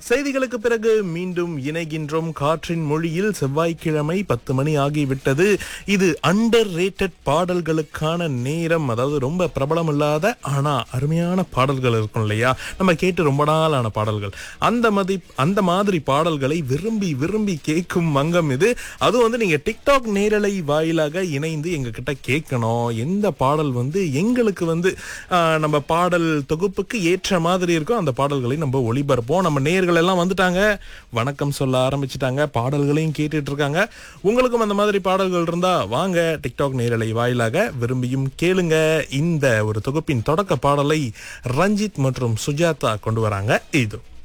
செய்திகளுக்கு பிறகு மீண்டும் இணைகின்றோம் காற்றின் மொழியில் செவ்வாய்க்கிழமை பத்து மணி ஆகிவிட்டது இது அண்டர் ரேட்டட் பாடல்களுக்கான நேரம் அதாவது ரொம்ப பிரபலம் இல்லாத ஆனா அருமையான பாடல்கள் இருக்கும் இல்லையா நம்ம கேட்டு ரொம்ப நாளான பாடல்கள் அந்த மாதிரி அந்த மாதிரி பாடல்களை விரும்பி விரும்பி கேட்கும் மங்கம் இது அதுவும் வந்து நீங்க டிக்டாக் நேரலை வாயிலாக இணைந்து எங்க கிட்ட கேட்கணும் எந்த பாடல் வந்து எங்களுக்கு வந்து ஆஹ், நம்ம பாடல் தொகுப்புக்கு ஏற்ற மாதிரி இருக்கோ அந்த பாடல்களை நம்ம ஒளிபரப்போம் நம்ம நேர்கள் எல்லாம் வந்துட்டாங்க வணக்கம் சொல்ல ஆரம்பிச்சிட்டாங்க பாடல்களையும் கேட்டுட்டு இருக்காங்க உங்களுக்கும் அந்த மாதிரி பாடல்கள் இருந்தா வாங்க டிக்டாக் நேரலை வாயிலாக விரும்பியும் கேளுங்க இந்த ஒரு தொகுப்பின் தொடக்க பாடலை ரஞ்சித் மற்றும் சுஜாதா கொண்டு வராங்க இது